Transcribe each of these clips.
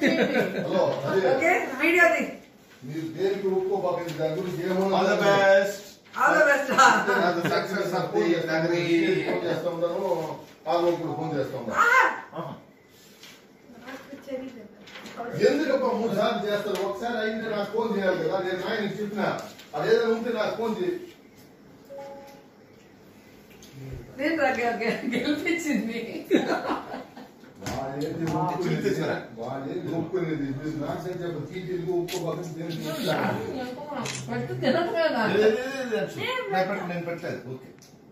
Hello అదే okay వీడియోది మీరు దేనికి ఒప్పుకోబాకండి దాని గురించి all the best all the best నాకు సక్సెస్ ఫోన్ చేస్తా ఉంటాను కాలు ఇప్పుడు ఫోన్ చేస్తా ఉంటాను ఎందుకప్ప మూడు సార్లు చేస్తారు ఒకసారి అయింది నాకు ఫోన్ చేయాలి కదా నేను ఆయనకి చెప్పిన అదేదైనా ఉంటే నాకు ఫోన్ చేయి నేను రా- గె- గె- గెలిపించింది వాడేంటి ఒప్పుకునేది? వాడేంటి ఒప్పుకునేది మీరు నాకు సరి చెప్ప తీటీలకు ఒప్పుకోబాకండి దేనికి పట్టు తినదు కదా నేను పెట్టలేదు ఓకే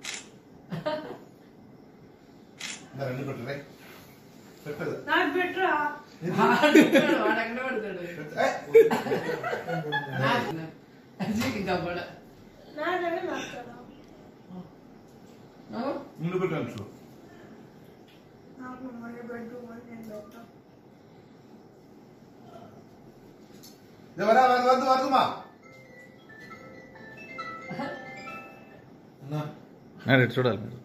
అన్ని పెట్టలే పెట్టలేదు నాకు బెటర్ వాడు వాడు ఎక్కడ పడతాడు అజీకి కప్పడ నాదనే మాట్లాడా ముందు పెట్టాను చూ నాకు మన బెడ్రూమ్ అని నేను పెట్టా ఎవరా వద్దు వద్దు వద్దుమా అరే చూడాలి మీరు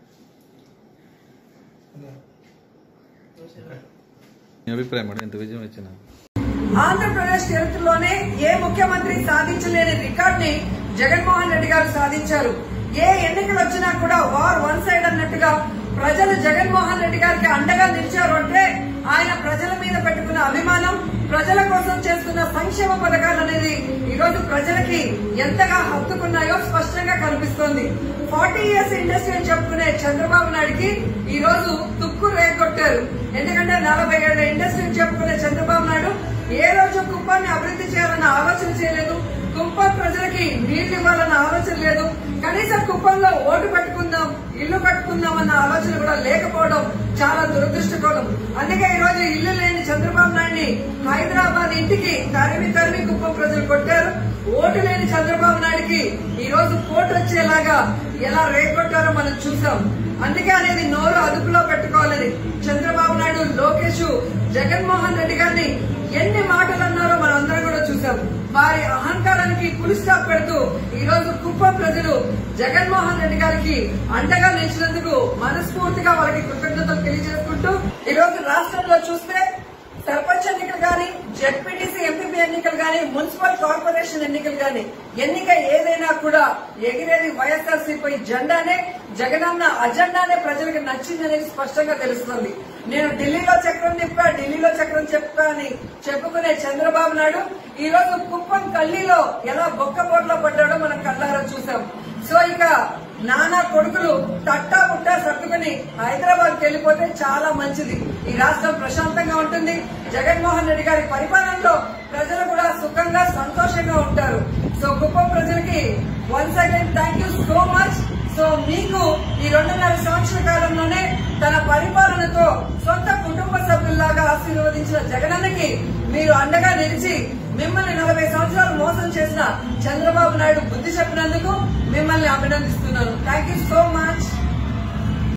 మీ అభిప్రాయం మేడం ఎంత విజయం ఇచ్చిన ఆంధ్రప్రదేశ్ చరిత్రలోనే ఏ ముఖ్యమంత్రి సాధించలేని రికార్డ్ ని జగన్మోహన్ రెడ్డి గారు సాధించారు ఏ ఎన్నికలు వచ్చినా కూడా వార్ వన్ సైడ్ అన్నట్టుగా ప్రజలు జగన్మోహన్ రెడ్డి గారికి అండగా నిలిచారు అంటే ఆయన ప్రజల మీద పెట్టుకున్న అభిమానం ప్రజల కోసం చేస్తున్న సంక్షేమ పథకాలు అనేది ఈ రోజు ప్రజలకి ఎంతగా హత్తుకున్నాయో స్పష్టంగా కనిపిస్తోంది ఫార్టీ ఇయర్స్ ఇండస్ట్రీ అని చెప్పుకునే చంద్రబాబు నాయుడుకి ఈ రోజు తుక్కు రేగొట్టారు ఎందుకంటే నలభై ఏళ్ల ఇండస్ట్రీ అని చెప్పుకునే చంద్రబాబు నాయుడు ఏ రోజు కుప్పాన్ని అభివృద్ధి చేయాలన్న ఆలోచన చేయలేదు కుప్పం ప్రజలకి నీళ్లు ఇవ్వాలన్న ఆలోచన లేదు కనీసం కుప్పంలో ఓటు పెట్టుకుందాం ఇల్లు కట్టుకుందాం అన్న ఆలోచన కూడా లేకపోవడం చాలా దురదృష్టకరం అందుకే ఈ రోజు ఇల్లు లేని చంద్రబాబు నాయుడిని హైదరాబాద్ ఇంటికి తరిమి తరిమి కుప్పం ప్రజలు కొట్టారు ఓటు లేని చంద్రబాబు నాయుడికి ఈ రోజు కోటు వచ్చేలాగా ఎలా రేగొట్టారో మనం చూసాం అందుకే అనేది నోరు అదుపులో పెట్టుకోవాలని చంద్రబాబు నాయుడు లోకేష్ జగన్మోహన్ రెడ్డి గారిని ఎన్ని మాటలు అన్నారో మనం అందరం కూడా చూసాం వారి అహంకారానికి పులి స్టాప్ పెడుతూ ఈ రోజు కుప్పం ప్రజలు జగన్మోహన్ రెడ్డి గారికి అండగా నిలిచినందుకు మనస్ఫూర్తిగా వాళ్ళకి కృతజ్ఞతలు తెలియజేసుకుంటూ ఈ రోజు రాష్ట్రంలో చూస్తే సర్పంచ్ ఎన్నికలు గాని జెడ్పీటీసీ ఎంపీపీ ఎన్నికలు గాని మున్సిపల్ కార్పొరేషన్ ఎన్నికలు గాని ఎన్నిక ఏదైనా కూడా ఎగిరేది వైఎస్ఆర్సీపీ జెండానే జగనన్న అజెండానే ప్రజలకు నచ్చిందనేది స్పష్టంగా తెలుస్తుంది నేను ఢిల్లీలో చక్రం తిప్పా ఢిల్లీలో చక్రం చెప్పా అని చెప్పుకునే చంద్రబాబు నాయుడు ఈ రోజు కుప్పం కల్లీలో ఎలా బొక్కబోట్లో పడ్డాడో మనం కళ్ళారా చూసాం సో ఇక నానా కొడుకులు తట్టా పుట్టా సర్దుకుని హైదరాబాద్ వెళ్ళిపోతే చాలా మంచిది ఈ రాష్ట్రం ప్రశాంతంగా ఉంటుంది జగన్మోహన్ రెడ్డి గారి పరిపాలనలో ప్రజలు కూడా సుఖంగా సంతోషంగా ఉంటారు సో కుప్పం ప్రజలకి once again thank you so much so మీకు ఈ రెండున్నర సంవత్సరాల కాలంలోనే తన పరిపాలనతో సొంత కుటుంబ సభ్యుల్లాగా ఆశీర్వదించిన జగనన్నకి మీరు అండగా నిలిచి మిమ్మల్ని నలభై సంవత్సరాలు మోసం చేసిన చంద్రబాబు నాయుడు బుద్ధి చెప్పినందుకు మిమ్మల్ని అభినందిస్తున్నాను థ్యాంక్ యూ సో మచ్